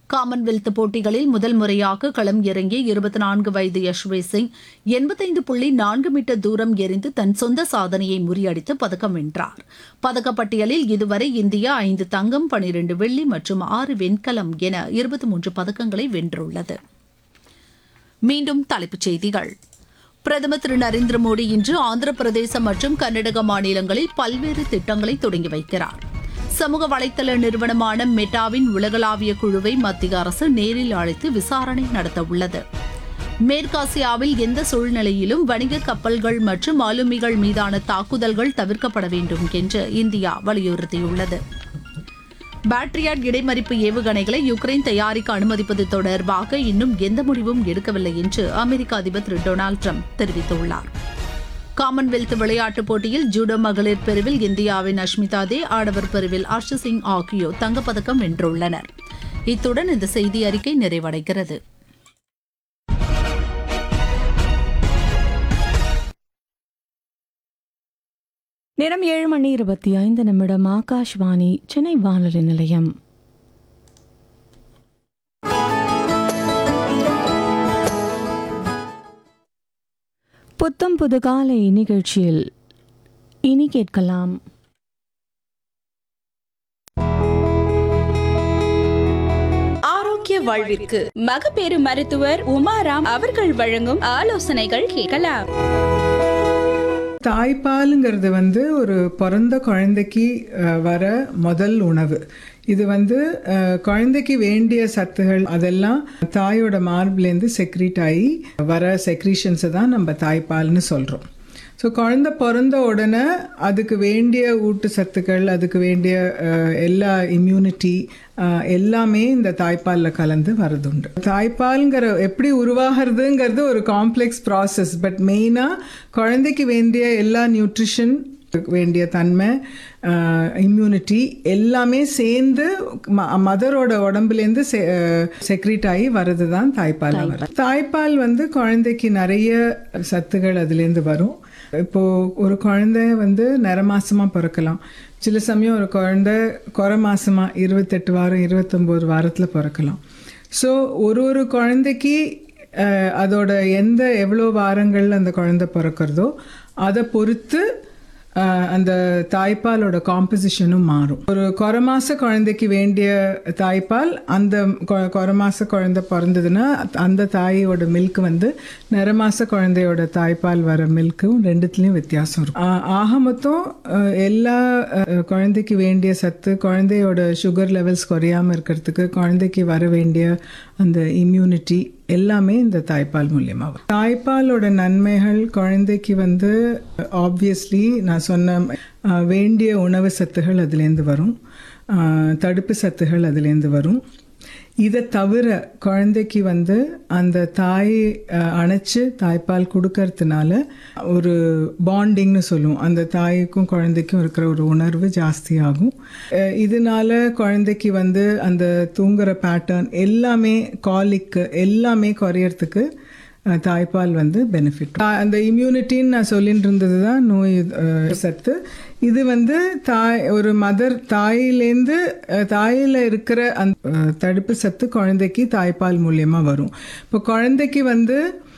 Commonwealth போட்டிகளில் முதல் முறையாக களம் இறங்கிய இருபத்தி நான்கு வயது யஷ்வீர் சிங் எண்பத்தைந்து புள்ளி நான்கு மீட்டர் தூரம் எறிந்து தன் சொந்த சாதனையை முறியடித்து பதக்கம் வென்றார் பதக்கப்பட்டியலில் இதுவரை இந்தியா ஐந்து தங்கம் பனிரெண்டு வெள்ளி மற்றும் ஆறு வெண்கலம் என இருபத்தி மூன்று பதக்கங்களை வென்றுள்ளது மீண்டும் தலைப்புச் செய்திகள் பிரதமர் திரு நரேந்திர மோடி இன்று ஆந்திர பிரதேசம் மற்றும் கர்நாடக மாநிலங்களில் பல்வேறு திட்டங்களை தொடங்கி வைக்கிறார் சமூக வலைதள நிறுவனமான மெட்டாவின் உலகளாவிய குழுவை மத்திய அரசு நேரில் அழைத்து விசாரணை நடத்த உள்ளது மேற்காசியாவில் எந்த சூழ்நிலையிலும் வணிக கப்பல்கள் மற்றும் ஆளுமிகள் மீதான தாக்குதல்கள் தவிர்க்கப்பட வேண்டும் என்று இந்தியா வலியுறுத்தியுள்ளது பேட்ரியாட் இடைமறிப்பு ஏவுகணைகளை யுக்ரைன் தயாரிக்க அனுமதிப்பது தொடர்பாக இன்னும் எந்த முடிவும் எடுக்கவில்லை என்று அமெரிக்க அதிபர் திரு டொனால்டு ட்ரம்ப் தெரிவித்துள்ளார் காமன்வெல்த் விளையாட்டுப் போட்டியில் ஜூடோ மகளிர் பிரிவில் இந்தியாவின் அஷ்மிதா தே ஆடவர் பிரிவில் ஹர்ஷ் சிங் ஆகியோர் தங்கப்பதக்கம் வென்றுள்ளனர் இத்துடன் இந்த செய்தி அறிக்கை நிறைவடைகிறது நேரம் ஏழு மணி இருபத்தி ஐந்து நிமிடம் ஆகாஷ்வாணி சென்னை வானொலி நிலையம் புத்தம் புது காலை நிகழ்ச்சியில் இனி கேட்கலாம் ஆரோக்கிய வாழ்விற்கு மகப்பேறு மருத்துவர் உமாராம் அவர்கள் வழங்கும் ஆலோசனைகள் கேட்கலாம் தாய்ப்பாலுங்கிறது வந்து ஒரு பிறந்த குழந்தைக்கு அஹ், வர முதல் உணவு இது வந்து அஹ், குழந்தைக்கு வேண்டிய சத்துகள் அதெல்லாம் தாயோட மார்பிலேருந்து செக்ரீட் ஆகி வர செக்ரீஷன்ஸை தான் நம்ம தாய்ப்பால்னு சொல்கிறோம் ஸோ குழந்தை பிறந்த உடனே அதுக்கு வேண்டிய ஊட்டச்சத்துக்கள் அதுக்கு வேண்டிய அஹ், எல்லா இம்யூனிட்டி எல்லாமே இந்த தாய்ப்பாலில் கலந்து வரதுண்டு தாய்ப்பால்ங்கிற எப்படி உருவாகிறதுங்கிறது ஒரு காம்ப்ளெக்ஸ் ப்ராசஸ் பட் மெயினாக குழந்தைக்கு வேண்டிய எல்லா நியூட்ரிஷன் வேண்டிய தன்மை இம்யூனிட்டி எல்லாமே சேர்ந்து மதரோட உடம்புலேருந்து செக்ரீட் ஆகி வர்றது தான் தாய்ப்பால் வரும் தாய்ப்பால் வந்து குழந்தைக்கு நிறைய சத்துகள் அதுலேருந்து வரும் இப்போ ஒரு குழந்தை வந்து நிறமாசமா பிறக்கலாம் சில சமயம் ஒரு குழந்தை குறை மாசமா இருபத்தெட்டு வாரம் இருபத்தொம்போது வாரத்தில் பிறக்கலாம் ஸோ ஒரு ஒரு குழந்தைக்கு அஹ், அதோட எந்த எவ்வளோ வாரங்கள் அந்த குழந்தை பிறக்கிறதோ அதை பொறுத்து ஆஹ் அந்த தாய்ப்பாலோட காம்போசிஷனும் மாறும் ஒரு குறமாச குழந்தைக்கு வேண்டிய தாய்ப்பால் அந்த கொ- குறமாச குழந்தை பிறந்ததுன்னா அந்த தாயோட மில்க் வந்து நிறமாச குழந்தையோட தாய்ப்பால் வர மில்க்கும் ரெண்டுத்துலேயும் வித்தியாசம் இருக்கும் ஆஹ் ஆக மொத்தம் ஆஹ் எல்லா ஆஹ் குழந்தைக்கு வேண்டிய சத்து குழந்தையோட சுகர் லெவல்ஸ் குறையாம இருக்கிறதுக்கு குழந்தைக்கு வர வேண்டிய அந்த இம்யூனிட்டி எல்லாமே இந்த தாய்ப்பால் மூலியமா வரும் தாய்ப்பாலோட நன்மைகள் குழந்தைக்கு வந்து ஆப்வியஸ்லி நான் சொன்ன அஹ், வேண்டிய உணவு சத்துகள் அதுலேருந்து வரும் அஹ், தடுப்பு சத்துகள் அதுலேருந்து வரும் இதை தவிர குழந்தைக்கு வந்து அந்த தாய் அஹ், அணைச்சு தாய்ப்பால் கொடுக்கறதுனால ஒரு பாண்டிங்னு சொல்லுவோம் அந்த தாய்க்கும் குழந்தைக்கும் இருக்கிற ஒரு உணர்வு ஜாஸ்தியாகும் அஹ், இதனால குழந்தைக்கு வந்து அந்த தூங்குற பேட்டர்ன் எல்லாமே காலிக்கு எல்லாமே குறையறதுக்கு அஹ், தாய்ப்பால் வந்து பெனிஃபிட் அந்த இம்யூனிட்டின்னு நான் சொல்லிட்டு இருந்தது தான் நோய் அஹ், சத்து இது வந்து தாய் ஒரு மதர் தாயிலேருந்து அஹ், தாயில இருக்கிற அந்த அஹ், தடுப்பு சத்து குழந்தைக்கு தாய்ப்பால் மூலியமா வரும் இப்போ குழந்தைக்கு வந்து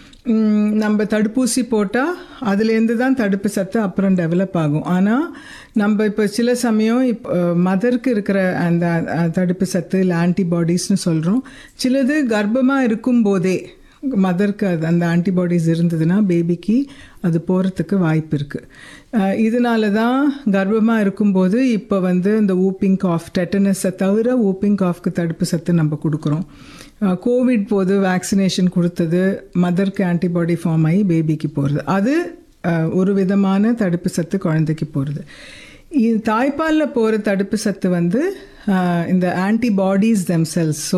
ம், நம்ம தடுப்பூசி போட்டால் அதுலேருந்து தான் தடுப்பு சத்து அப்புறம் டெவலப் ஆகும் ஆனால் நம்ம இப்போ சில சமயம் இப்போ மதருக்கு இருக்கிற அந்த அஹ், தடுப்பு சத்து இல்லை ஆன்டிபாடிஸ்னு சொல்கிறோம் சிலது கர்ப்பமாக இருக்கும்போதே மதருக்கு அது அந்த ஆன்டிபாடிஸ் இருந்ததுன்னா பேபிக்கு அது போகிறதுக்கு வாய்ப்பு இருக்குது இதனால தான் கர்ப்பமாக இருக்கும்போது இப்போ வந்து இந்த ஊப்பிங் காஃப் டெட்டனஸை தவிர ஊப்பிங் காஃப்க்கு தடுப்பு சத்து நம்ம கொடுக்குறோம் கோவிட் போது வேக்சினேஷன் கொடுத்தது மதருக்கு ஆன்டிபாடி ஃபார்ம் ஆகி பேபிக்கு போகிறது அது அஹ், ஒரு விதமான தடுப்பு சத்து குழந்தைக்கு போகிறது இது தாய்ப்பாலில் போகிற தடுப்பு சத்து வந்து ஆஹ், இந்த ஆன்டிபாடிஸ் தெம்செல்ஸ் ஸோ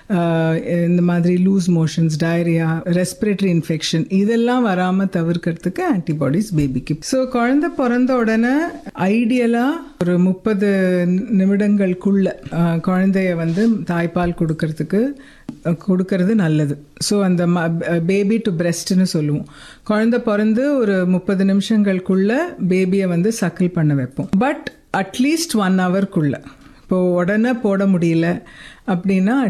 இந்த மாதிரி loose motions diarrhoea respiratory infection இதெல்லாம் வராமல் தவிர்க்கிறதுக்கு ஆன்டிபாடிஸ் பேபிக்கு ஸோ குழந்தை பிறந்த உடனே ஐடியலாக ஒரு முப்பது நிமிடங்களுக்குள்ள ஆஹ், குழந்தைய வந்து தாய்ப்பால் கொடுக்கறதுக்கு அஹ், கொடுக்கறது நல்லது ஸோ அந்த பேபி டு பிரெஸ்ட்னு சொல்லுவோம் குழந்தை பிறந்து ஒரு முப்பது நிமிஷங்களுக்குள்ள பேபியை வந்து சக்கிள் பண்ண வைப்போம் பட் அட்லீஸ்ட் ஒன் ஹவர்க்குள்ள இப்போ உடனே போட முடியல அப்படின்னா